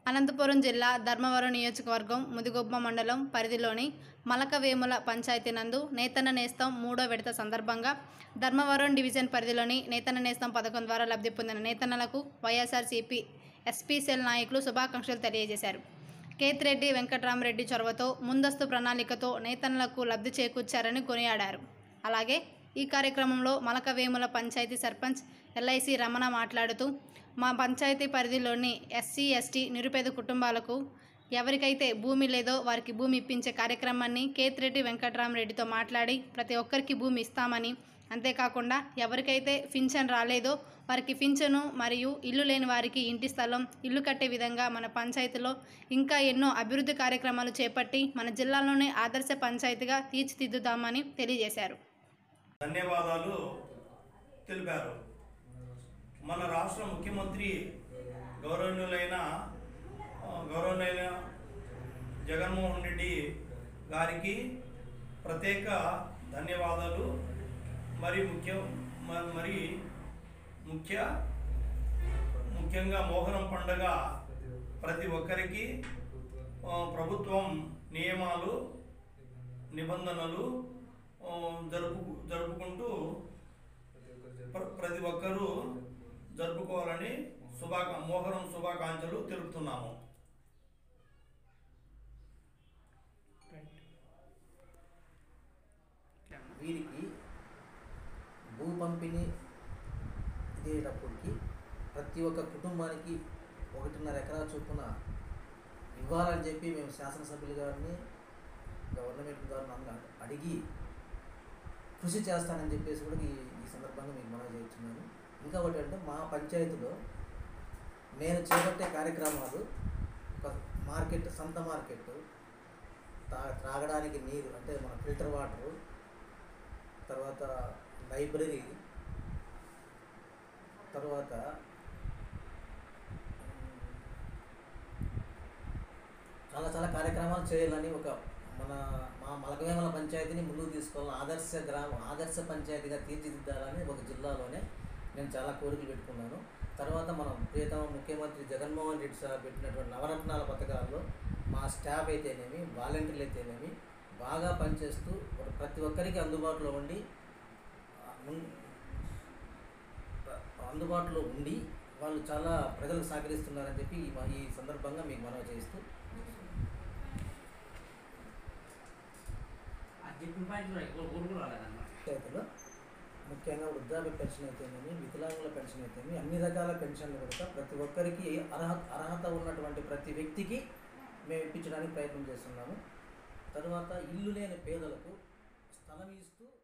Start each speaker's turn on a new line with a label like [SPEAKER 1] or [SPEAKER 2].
[SPEAKER 1] అనంతపురం జిల్లా ధర్మవరం నియోజకవర్గం ముదిగొబ్బ మండలం పరిధిలోని మలకవేముల పంచాయతీ నందు నేతన్న నేస్తం మూడో విడత సందర్భంగా ధర్మవరం డివిజన్ పరిధిలోని నేతన్న నేస్తం పథకం ద్వారా లబ్ధి పొందిన నేతన్నలకు వైఎస్ఆర్సీపీ ఎస్పీ సెల్ నాయకులు శుభాకాంక్షలు తెలియజేశారు కేతిరెడ్డి వెంకట్రామరెడ్డి చొరవతో ముందస్తు ప్రణాళికతో నేతన్నలకు లబ్ధి చేకూర్చారని కొనియాడారు అలాగే ఈ కార్యక్రమంలో మలకవేముల పంచాయతీ సర్పంచ్ ఎల్ఐసి రమణ మాట్లాడుతూ మా పంచాయతీ పరిధిలోని ఎస్సీ ఎస్టీ నిరుపేద కుటుంబాలకు ఎవరికైతే భూమి లేదో వారికి భూమి ఇప్పించే కార్యక్రమాన్ని కేతిరెడ్డి వెంకట్రామరెడ్డితో మాట్లాడి ప్రతి ఒక్కరికి భూమి ఇస్తామని అంతేకాకుండా ఎవరికైతే పింఛన్ రాలేదో వారికి పింఛను మరియు ఇల్లు లేని వారికి ఇంటి స్థలం ఇల్లు కట్టే విధంగా మన పంచాయతీలో ఇంకా ఎన్నో అభివృద్ధి కార్యక్రమాలు చేపట్టి మన జిల్లాలోనే ఆదర్శ పంచాయతీగా తీర్చిదిద్దుతామని తెలియజేశారు
[SPEAKER 2] ధన్యవాదాలు తెలిపారు మన రాష్ట్ర ముఖ్యమంత్రి గౌరవనీయులైన ఆ, గౌరవనీయులైన జగన్మోహన్ రెడ్డి గారికి ప్రత్యేక ధన్యవాదాలు మరి ముఖ్యం మ- మరి ముఖ్య ముఖ్యంగా మోహనం పండుగ ప్రతి ఒక్కరికి ఆ, ప్రభుత్వం నియమాలు నిబంధనలు ఆ, జరుపు జరుపుకుంటూ ప్ర- ప్రతి ఒక్కరూ జరుపుకోవాలని శుభాకా మోహరం శుభాకాంక్షలు తెలుపుతున్నాము
[SPEAKER 3] వీరికి భూ పంపిణీ ఇదేటప్పటికి ప్రతి ఒక్క కుటుంబానికి ఒకటిన్నర ఎకరా చొప్పున ఇవ్వాలని చెప్పి మేము శాసనసభ్యులు గారిని గవర్నమెంట్ గారిని అందరూ అడిగి కృషి చేస్తానని చెప్పేసి కూడా ఈ ఈ సందర్భంగా మీకు మనవి చేస్తున్నాను ఇంకా ఒకటి అంటే మా పంచాయతీలో నేను చేపట్టే కార్యక్రమాలు ఒక మార్కెట్ సంత మార్కెట్ తా త్రాగడానికి నీరు అంటే మన ఫిల్టర్ వాటరు తర్వాత లైబ్రరీ తర్వాత ఉమ్, చాలా చాలా కార్యక్రమాలు చేయాలని ఒక మన మా మలకవేమల పంచాయతీని ముందుకు తీసుకోవాలని ఆదర్శ గ్రామం ఆదర్శ పంచాయతీగా తీర్చిదిద్దాలని ఒక జిల్లాలోనే నేను చాలా కోరికలు పెట్టుకున్నాను తర్వాత మనం ప్రియతమ ముఖ్యమంత్రి జగన్మోహన్ రెడ్డి సార్ పెట్టినటువంటి నవరత్నాల పథకాల్లో మా స్టాఫ్ అయితేనేమి వాలంటీర్లు అయితేనేమి బాగా పనిచేస్తూ ఒక ప్రతి ఒక్కరికి అందుబాటులో ఉండి ఆ, ఉన్- అందుబాటులో ఉండి వాళ్ళు చాలా ప్రజలకు సహకరిస్తున్నారని చెప్పి ఈ మ- ఈ సందర్భంగా మీకు మనవి చేస్తూ
[SPEAKER 4] అది చెప్పిన పాయింట్ కూడా ఊరుకు రాలేదన్నమాట
[SPEAKER 3] పంచాయతీలో ముఖ్యంగా వృద్ధాప్య పెన్షన్ అయితేనేమి వికలాంగుల పెన్షన్ అయితేనేమి అన్ని రకాల పెన్షన్లు కూడా ప్రతి ఒక్కరికి అర్హత అర్హత ఉన్నటువంటి ప్రతి వ్యక్తికి మేము ఇప్పించడానికి ప్రయత్నం చేస్తున్నాము తర్వాత ఇల్లు లేని పేదలకు స్థలం ఇస్తూ